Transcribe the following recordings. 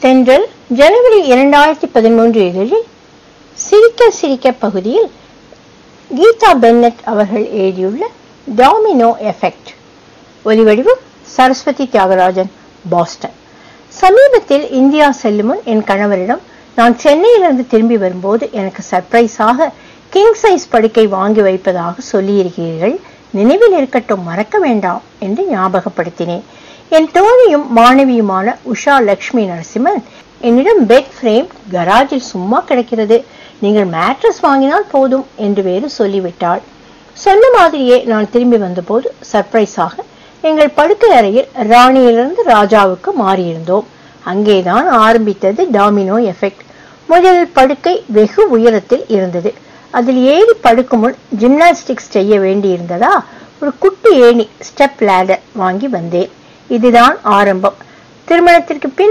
தென்றல் ஜனவரி இரண்டாயிரத்தி பதிமூன்று இதழில் சிரிக்க சிரிக்க பகுதியில் கீதா பென்னட் அவர்கள் எழுதியுள்ள டாமினோ எஃபெக்ட் ஒலிவடிவம் சரஸ்வதி தியாகராஜன் பாஸ்டன் சமீபத்தில் இந்தியா செல்லும் முன் என் கணவரிடம் நான் சென்னையிலிருந்து திரும்பி வரும்போது எனக்கு சர்ப்ரைஸாக கிங் சைஸ் படுக்கை வாங்கி வைப்பதாக சொல்லியிருக்கிறீர்கள் நினைவில் இருக்கட்டும் மறக்க வேண்டாம் என்று ஞாபகப்படுத்தினேன் என் தோழியும் மாணவியுமான உஷா லக்ஷ்மி நரசிம்மன் என்னிடம் பெட் ஃப்ரேம் கராஜில் சும்மா கிடக்கிறது நீங்கள் மேட்ரஸ் வாங்கினால் போதும் என்று வேறு சொல்லிவிட்டாள் சொன்ன மாதிரியே நான் திரும்பி வந்தபோது சர்ப்ரைஸாக எங்கள் படுக்கை அறையில் ராணியிலிருந்து ராஜாவுக்கு மாறியிருந்தோம் அங்கேதான் ஆரம்பித்தது டாமினோ எஃபெக்ட் முதலில் படுக்கை வெகு உயரத்தில் இருந்தது அதில் ஏறி படுக்கும் முன் ஜிம்னாஸ்டிக்ஸ் செய்ய வேண்டியிருந்ததா ஒரு குட்டி ஏணி ஸ்டெப் லேடர் வாங்கி வந்தேன் இதுதான் ஆரம்பம் திருமணத்திற்கு பின்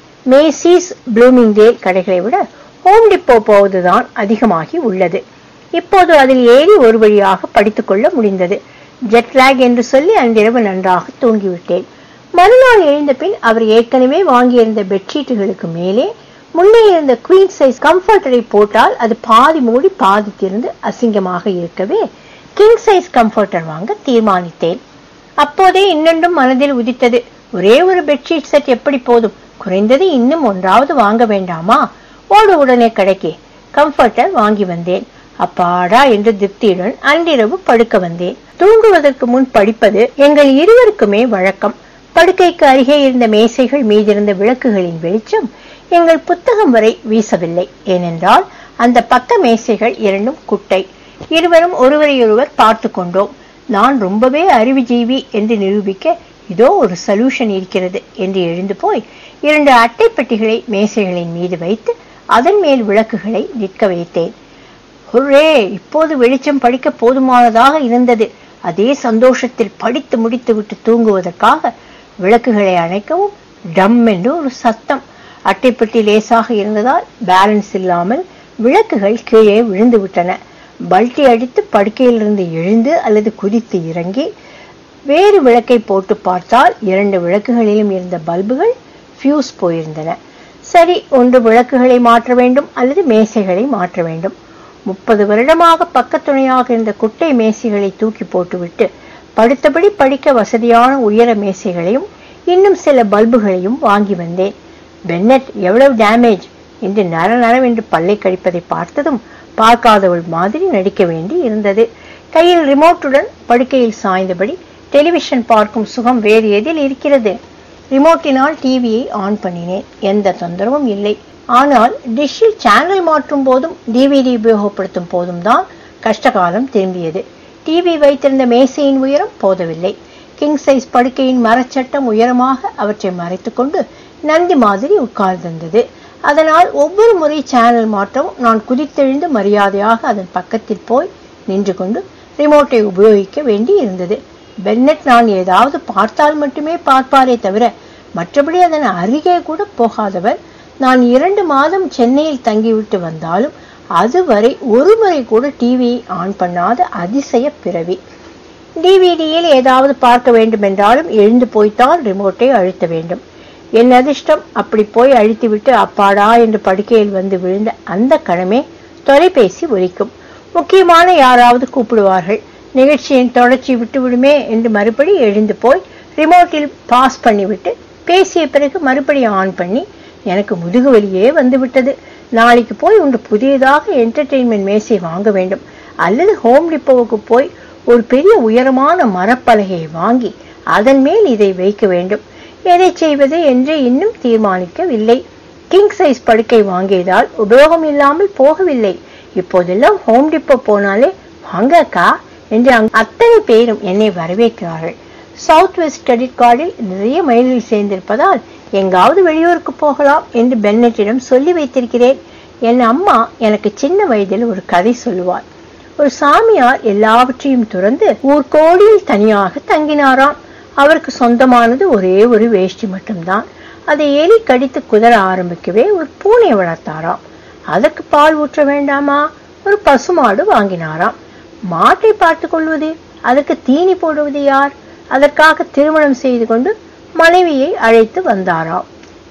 மேசிஸ் ப்ளூமிங்டேல் கடைகளை விட ஹோம் டிப்போ போவதுதான் அதிகமாகி உள்ளது இப்போது அதில் ஏறி ஒரு வழியாக படித்துக்கொள்ள முடிந்தது ஜெட்லாக் என்று சொல்லி அன்றிரவு நன்றாக தூங்கிவிட்டேன் மறுநாள் எழுந்த பின் அவர் ஏற்கனவே வாங்கியிருந்த பெட்ஷீட்டுகளுக்கு மேலே முன்னே இருந்த குவீன் சைஸ் கம்ஃபர்டரை போட்டால் அது பாதி மூடி பாதி திறந்து அசிங்கமாக இருக்கவே கிங் சைஸ் கம்ஃபர்டர் வாங்க தீர்மானித்தேன் அப்போதே இன்னொன்றும் மனதில் உதித்தது ஒரே ஒரு பெட்ஷீட் செட் எப்படி போதும் குறைந்தது இன்னும் ஒன்றாவது வாங்க வேண்டாமா ஓடு உடனே கடைக்கு கம்ஃபர்டர் வாங்கி வந்தேன் அப்பாடா என்று திருப்தியுடன் அன்றிரவு படுக்க வந்தேன் தூங்குவதற்கு முன் படிப்பது எங்கள் இருவருக்குமே வழக்கம் படுக்கைக்கு அருகே இருந்த மேசைகள் மீதிருந்த விளக்குகளின் வெளிச்சம் எங்கள் புத்தகம் வரை வீசவில்லை ஏனென்றால் அந்த பக்க மேசைகள் இரண்டும் குட்டை இருவரும் ஒருவரையொருவர் பார்த்து கொண்டோம் நான் ரொம்பவே அறிவுஜீவி என்று நிரூபிக்க இதோ ஒரு சொல்யூஷன் இருக்கிறது என்று எழுந்து போய் இரண்டு அட்டை பெட்டிகளை மேசைகளின் மீது வைத்து அதன் மேல் விளக்குகளை நிற்க வைத்தேன் ஹுரே இப்போது வெளிச்சம் படிக்க போதுமானதாக இருந்தது அதே சந்தோஷத்தில் படித்து முடித்துவிட்டு தூங்குவதற்காக விளக்குகளை அணைக்கவும் டம் என்று ஒரு சத்தம் அட்டைப்பெட்டி லேசாக இருந்ததால் பேலன்ஸ் இல்லாமல் விளக்குகள் கீழே விழுந்து விட்டன பல்ட்டி அடித்து படுக்கையிலிருந்து எழுந்து அல்லது குதித்து இறங்கி வேறு விளக்கை போட்டு பார்த்தால் இரண்டு விளக்குகளிலும் இருந்த பல்புகள் ஃபியூஸ் போயிருந்தன சரி ஒன்று விளக்குகளை மாற்ற வேண்டும் அல்லது மேசைகளை மாற்ற வேண்டும் முப்பது வருடமாக பக்கத்துணையாக இருந்த குட்டை மேசைகளை தூக்கி போட்டுவிட்டு படுத்தபடி படிக்க வசதியான உயர மேசைகளையும் இன்னும் சில பல்புகளையும் வாங்கி வந்தேன் பென்னட் எவ்வளவு டேமேஜ் என்று நர நரவென்று பல்லை கடிப்பதை பார்த்ததும் பார்க்காதவள் மாதிரி நடிக்க வேண்டி இருந்தது கையில் ரிமோட்டுடன் படுக்கையில் சாய்ந்தபடி டெலிவிஷன் பார்க்கும் சுகம் வேறு எதில் இருக்கிறது ரிமோட்டினால் டிவியை ஆன் பண்ணினேன் எந்த தொந்தரவும் இல்லை ஆனால் டிஷ்ஷில் சேனல் மாற்றும் போதும் டிவிடி உபயோகப்படுத்தும் போதும் தான் கஷ்டகாலம் திரும்பியது டிவி வைத்திருந்த மேசையின் உயரம் போதவில்லை கிங் சைஸ் படுக்கையின் மரச்சட்டம் உயரமாக அவற்றை மறைத்துக்கொண்டு நந்தி மாதிரி உட்கார்ந்திருந்தது அதனால் ஒவ்வொரு முறை சேனல் மாற்றவும் நான் குதித்தெழுந்து மரியாதையாக அதன் பக்கத்தில் போய் நின்று கொண்டு ரிமோட்டை உபயோகிக்க வேண்டி இருந்தது பென்னட் நான் ஏதாவது பார்த்தால் மட்டுமே பார்ப்பாரே தவிர மற்றபடி அதன் அருகே கூட போகாதவர் நான் இரண்டு மாதம் சென்னையில் தங்கிவிட்டு வந்தாலும் அதுவரை ஒரு முறை கூட டிவியை ஆன் பண்ணாத அதிசய பிறவி டிவிடியில் ஏதாவது பார்க்க வேண்டுமென்றாலும் எழுந்து போய்த்தான் ரிமோட்டை அழுத்த வேண்டும் என் அதிர்ஷ்டம் அப்படி போய் அழித்துவிட்டு அப்பாடா என்று படுக்கையில் வந்து விழுந்த அந்த கணமே தொலைபேசி ஒலிக்கும் முக்கியமான யாராவது கூப்பிடுவார்கள் நிகழ்ச்சியின் தொடர்ச்சி விட்டுவிடுமே என்று மறுபடி எழுந்து போய் ரிமோட்டில் பாஸ் பண்ணிவிட்டு பேசிய பிறகு மறுபடியும் ஆன் பண்ணி எனக்கு முதுகு வலியே வந்து விட்டது நாளைக்கு போய் ஒன்று புதியதாக என்டர்டெயின்மெண்ட் மேசை வாங்க வேண்டும் அல்லது ஹோம் டிப்போவுக்கு போய் ஒரு பெரிய உயரமான மரப்பலகையை வாங்கி அதன் மேல் இதை வைக்க வேண்டும் எதை செய்வது என்று இன்னும் தீர்மானிக்கவில்லை கிங் சைஸ் படுக்கை வாங்கியதால் உபயோகம் இல்லாமல் போகவில்லை இப்போதெல்லாம் ஹோம் டிப்போ போனாலே வாங்க அக்கா என்று அத்தனை பேரும் என்னை வரவேற்கிறார்கள் சவுத் வெஸ்ட் கிரெடிட் கார்டில் நிறைய மைல்கள் சேர்ந்திருப்பதால் எங்காவது வெளியூருக்கு போகலாம் என்று பென்னட்டிடம் சொல்லி வைத்திருக்கிறேன் என் அம்மா எனக்கு சின்ன வயதில் ஒரு கதை சொல்லுவார் ஒரு சாமியார் எல்லாவற்றையும் துறந்து ஊர்கோடியில் தனியாக தங்கினாராம் அவருக்கு சொந்தமானது ஒரே ஒரு வேஷ்டி மட்டும்தான் அதை எலி கடித்து குதற ஆரம்பிக்கவே ஒரு பூனை வளர்த்தாராம் அதற்கு பால் ஊற்ற வேண்டாமா ஒரு பசுமாடு வாங்கினாராம் மாட்டை பார்த்து கொள்வது அதற்கு தீனி போடுவது யார் அதற்காக திருமணம் செய்து கொண்டு மனைவியை அழைத்து வந்தாராம்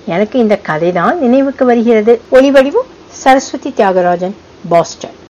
எனக்கு இந்த கதைதான் நினைவுக்கு வருகிறது ஒளிவடிவும் சரஸ்வதி தியாகராஜன் பாஸ்டன்